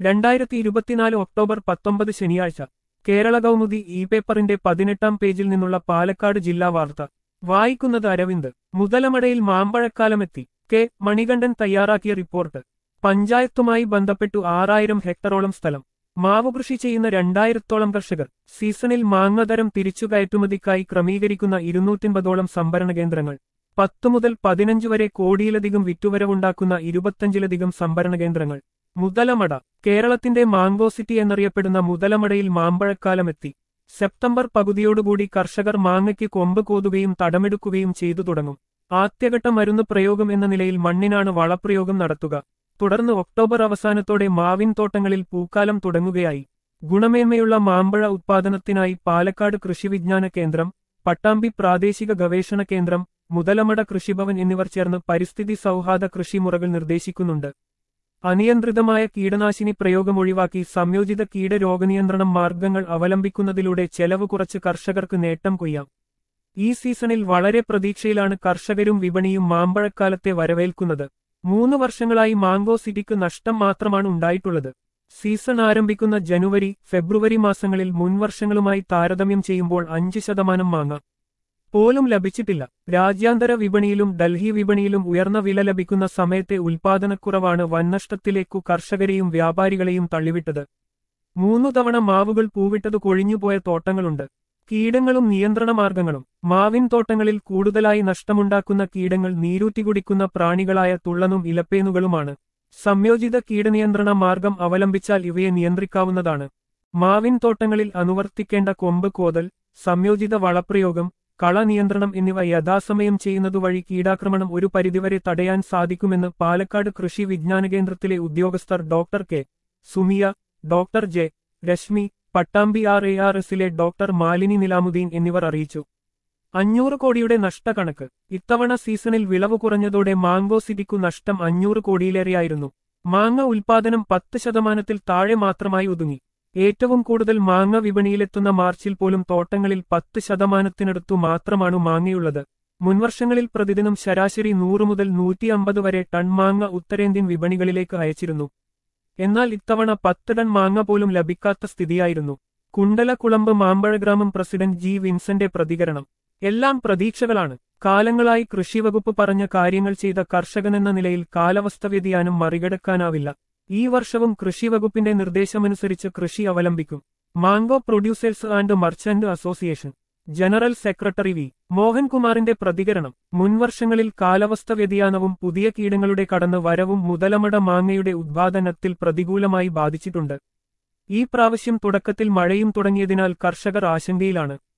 രണ്ടായിരത്തി ഇരുപത്തിനാല് ഒക്ടോബർ പത്തൊമ്പത് ശനിയാഴ്ച കേരള കൗമുദി ഇ പേപ്പറിന്റെ പതിനെട്ടാം പേജിൽ നിന്നുള്ള പാലക്കാട് ജില്ലാ വാർത്ത വായിക്കുന്നത് അരവിന്ദ് മുതലമടയിൽ മാമ്പഴക്കാലമെത്തി കെ മണികണ്ഠൻ തയ്യാറാക്കിയ റിപ്പോർട്ട് പഞ്ചായത്തുമായി ബന്ധപ്പെട്ടു ആറായിരം ഹെക്ടറോളം സ്ഥലം മാവ് കൃഷി ചെയ്യുന്ന രണ്ടായിരത്തോളം കർഷകർ സീസണിൽ മാങ്ങതരം തിരിച്ചുകയറ്റുമതിക്കായി ക്രമീകരിക്കുന്ന ഇരുന്നൂറ്റിമ്പതോളം സംഭരണ കേന്ദ്രങ്ങൾ പത്തു മുതൽ പതിനഞ്ച് വരെ കോടിയിലധികം വിറ്റുവരവുണ്ടാക്കുന്ന ഇരുപത്തഞ്ചിലധികം സംഭരണ കേന്ദ്രങ്ങൾ മുതലമട കേരളത്തിന്റെ മാംഗോ സിറ്റി എന്നറിയപ്പെടുന്ന മുതലമടയിൽ മാമ്പഴക്കാലമെത്തി സെപ്റ്റംബർ പകുതിയോടുകൂടി കർഷകർ മാങ്ങയ്ക്ക് കൊമ്പ് കോതുകയും തടമെടുക്കുകയും ചെയ്തു തുടങ്ങും ആദ്യഘട്ട മരുന്ന് പ്രയോഗം എന്ന നിലയിൽ മണ്ണിനാണ് വളപ്രയോഗം നടത്തുക തുടർന്ന് ഒക്ടോബർ അവസാനത്തോടെ മാവിൻ തോട്ടങ്ങളിൽ പൂക്കാലം തുടങ്ങുകയായി ഗുണമേന്മയുള്ള മാമ്പഴ ഉത്പാദനത്തിനായി പാലക്കാട് കൃഷിവിജ്ഞാന കേന്ദ്രം പട്ടാമ്പി പ്രാദേശിക ഗവേഷണ കേന്ദ്രം മുതലമട കൃഷിഭവൻ എന്നിവർ ചേർന്ന് പരിസ്ഥിതി സൗഹാർദ്ദ കൃഷിമുറകൾ നിർദ്ദേശിക്കുന്നുണ്ട് അനിയന്ത്രിതമായ കീടനാശിനി പ്രയോഗം ഒഴിവാക്കി സംയോജിത കീടരോഗനിയന്ത്രണം മാർഗങ്ങൾ അവലംബിക്കുന്നതിലൂടെ ചെലവ് കുറച്ച് കർഷകർക്ക് നേട്ടം കൊയ്യാം ഈ സീസണിൽ വളരെ പ്രതീക്ഷയിലാണ് കർഷകരും വിപണിയും മാമ്പഴക്കാലത്തെ വരവേൽക്കുന്നത് മൂന്ന് വർഷങ്ങളായി മാംഗോ സിറ്റിക്ക് നഷ്ടം മാത്രമാണ് ഉണ്ടായിട്ടുള്ളത് സീസൺ ആരംഭിക്കുന്ന ജനുവരി ഫെബ്രുവരി മാസങ്ങളിൽ മുൻവർഷങ്ങളുമായി താരതമ്യം ചെയ്യുമ്പോൾ അഞ്ച് ശതമാനം മാങ്ങ പോലും ലഭിച്ചിട്ടില്ല രാജ്യാന്തര വിപണിയിലും ഡൽഹി വിപണിയിലും ഉയർന്ന വില ലഭിക്കുന്ന സമയത്തെ ഉൽപാദനക്കുറവാണ് വന്നഷ്ടത്തിലേക്കു കർഷകരെയും വ്യാപാരികളെയും തള്ളിവിട്ടത് മൂന്നു തവണ മാവുകൾ പൂവിട്ടത് കൊഴിഞ്ഞുപോയ തോട്ടങ്ങളുണ്ട് കീടങ്ങളും നിയന്ത്രണ മാർഗങ്ങളും മാവിൻ തോട്ടങ്ങളിൽ കൂടുതലായി നഷ്ടമുണ്ടാക്കുന്ന കീടങ്ങൾ നീരൂറ്റി കുടിക്കുന്ന പ്രാണികളായ തുള്ളനും ഇലപ്പേനുകളുമാണ് സംയോജിത കീടനിയന്ത്രണ മാർഗം അവലംബിച്ചാൽ ഇവയെ നിയന്ത്രിക്കാവുന്നതാണ് മാവിൻ തോട്ടങ്ങളിൽ അനുവർത്തിക്കേണ്ട കൊമ്പ് കോതൽ സംയോജിത വളപ്രയോഗം കള നിയന്ത്രണം എന്നിവ യഥാസമയം ചെയ്യുന്നതുവഴി കീടാക്രമണം ഒരു പരിധിവരെ തടയാൻ സാധിക്കുമെന്ന് പാലക്കാട് കൃഷി വിജ്ഞാന കേന്ദ്രത്തിലെ ഉദ്യോഗസ്ഥർ doctor K Sumiya doctor J Reshmi Pattambi R A R എസിലെ ഡോക്ടർ മാലിനി നിലാമുദ്ദീൻ എന്നിവർ അറിയിച്ചു അഞ്ഞൂറ് കോടിയുടെ നഷ്ടക്കണക്ക് ഇത്തവണ സീസണിൽ വിളവ് കുറഞ്ഞതോടെ മാംഗോ സിറ്റിക്കു നഷ്ടം അഞ്ഞൂറ് കോടിയിലേറെയായിരുന്നു മാങ്ങ ഉൽപാദനം പത്ത് ശതമാനത്തിൽ താഴെ മാത്രമായി ഒതുങ്ങി ഏറ്റവും കൂടുതൽ മാങ്ങ വിപണിയിലെത്തുന്ന മാർച്ചിൽ പോലും തോട്ടങ്ങളിൽ പത്ത് ശതമാനത്തിനടുത്തു മാത്രമാണ് മാങ്ങയുള്ളത് മുൻവർഷങ്ങളിൽ പ്രതിദിനം ശരാശരി നൂറ് മുതൽ നൂറ്റി അമ്പത് വരെ ടൺ മാങ്ങ ഉത്തരേന്ത്യൻ വിപണികളിലേക്ക് അയച്ചിരുന്നു എന്നാൽ ഇത്തവണ പത്ത് ടൺ മാങ്ങ പോലും ലഭിക്കാത്ത സ്ഥിതിയായിരുന്നു കുണ്ടലക്കുളമ്പ് മാമ്പഴ ഗ്രാമം പ്രസിഡന്റ് ജി വിൻസന്റെ പ്രതികരണം എല്ലാം പ്രതീക്ഷകളാണ് കാലങ്ങളായി കൃഷിവകുപ്പ് പറഞ്ഞ കാര്യങ്ങൾ ചെയ്ത കർഷകനെന്ന നിലയിൽ കാലാവസ്ഥ വ്യതിയാനം മറികടക്കാനാവില്ല ഈ വർഷവും കൃഷിവകുപ്പിന്റെ നിർദ്ദേശമനുസരിച്ച് കൃഷി അവലംബിക്കും mango producers and merchant association general secretary V മോഹൻകുമാറിന്റെ പ്രതികരണം മുൻവർഷങ്ങളിൽ കാലാവസ്ഥ വ്യതിയാനവും പുതിയ കീടങ്ങളുടെ കടന്നു വരവും മുതലമട മാങ്ങയുടെ ഉത്പാദനത്തിൽ പ്രതികൂലമായി ബാധിച്ചിട്ടുണ്ട് ഈ പ്രാവശ്യം തുടക്കത്തിൽ മഴയും തുടങ്ങിയതിനാൽ കർഷകർ ആശങ്കയിലാണ്